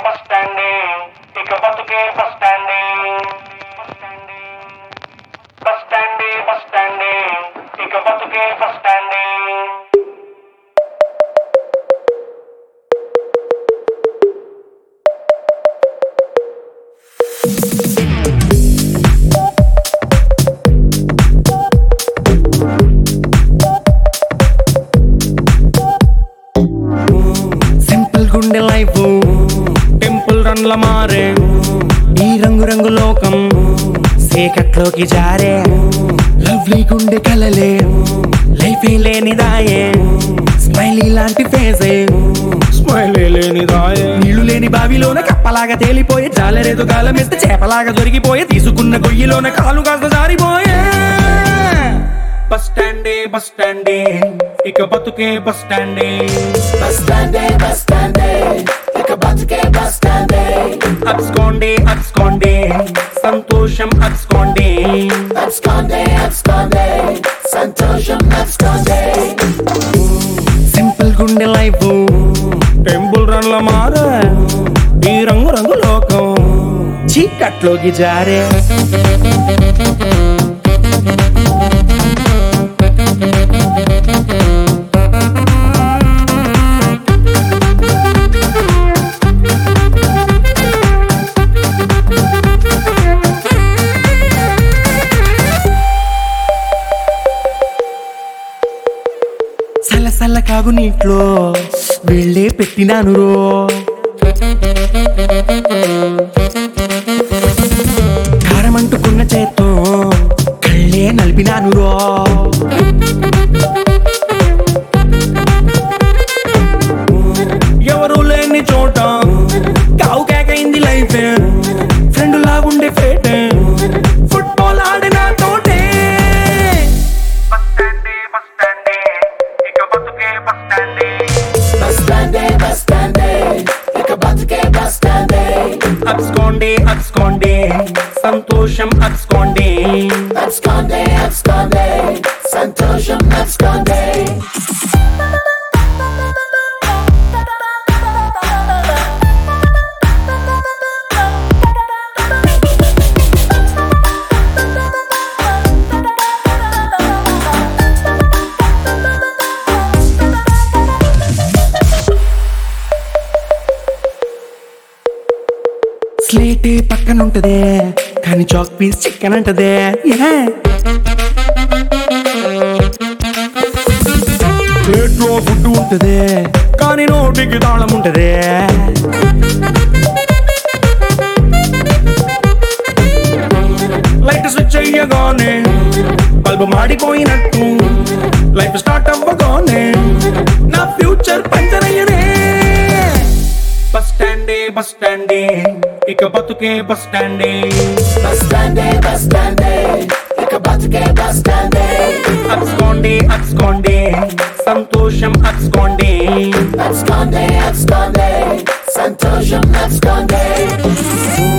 Bus స్టాండే ఇక బతుకే బస్ స్టాండే బస్ స్టాండే బస్ స్టాండే ఇక బతుకే బస్ స్టాండే సింపుల్ గుండె లైఫ్ టెంపుల్ రన్ల మారే ఈ రంగు రంగు లోకం సేకట్లోకి జారే లవ్లీ గుండె కలలే లైఫ్ లేనిదాయే స్మైలీ లాంటి ఫేసే స్మైలీ లేనిదాయే నీళ్లు లేని బావిలోన కప్పలాగా తేలిపోయే జాలరేదు గాలం వేస్తే చేపలాగా దొరికిపోయే తీసుకున్న గొయ్యిలోన కాలు కాస్త జారిపోయే బస్ స్టాండే బస్ స్టాండే ఇక బతుకే బస్ స్టాండే Bastante, bastante, ఇక బతుకే బస్టాండే అప్స్కోండి అప్స్కోండి సంతోషం అప్స్కోండి అబ్స్కాండే అబ్స్కాండే సంతోషం అబ్స్కాండే సింపుల్ గుండె లైఫ్ టెంపుల్ రన్ల మారే ఈ రంగు రంగు లోకం చీకట్లోకి జారే సల్ల సల్ల కాగు నీట్లో వెళ్ళే పెట్టినాను రో కారం అంటుకున్న చేత్తో కళ్ళే నలిపినాను రో ఎవరు లేని చోట కావు కేకైంది లైఫ్ ఫ్రెండ్ లాగుండే ఫేట్ ఫుట్బాల్ ఆడిన తోటే బస్ స్టాండే బస్ స్టాండే ఇక బతుకే బస్ స్టాండే బస్టాండే బస్టాండే ఇక బతుకే బస్టాండే అప్స్కోండి అప్స్కోండి సంతోషం అప్స్కోండి అబ్స్కాండే అబ్స్కాండే సంతోషం అబ్స్కాండే స్లేటే పక్కన ఉంటదే కానీ చాక్ పీస్ చికెన్ అంటదే Yeah. ప్లేట్లో ఫుడ్ ఉంటదే కానీ నోటికి తాళం ఉంటదే లైట్ స్విచ్ అయ్యగానే బల్బు మాడిపోయినట్టు లైఫ్ స్టార్ట్ అవ్వగానే నా ఫ్యూచర్ పంచర్ అయ్యనే బస్ స్టాండే బస్ స్టాండే ఇక బతుకే బస్ స్టాండే బస్టాండే బస్టాండే ఇక బతుకే బస్టాండే అప్స్కోండి అప్స్కోండి సంతోషం అప్స్కోండి అబ్స్కాండే అబ్స్కాండే సంతోషం అబ్స్కాండే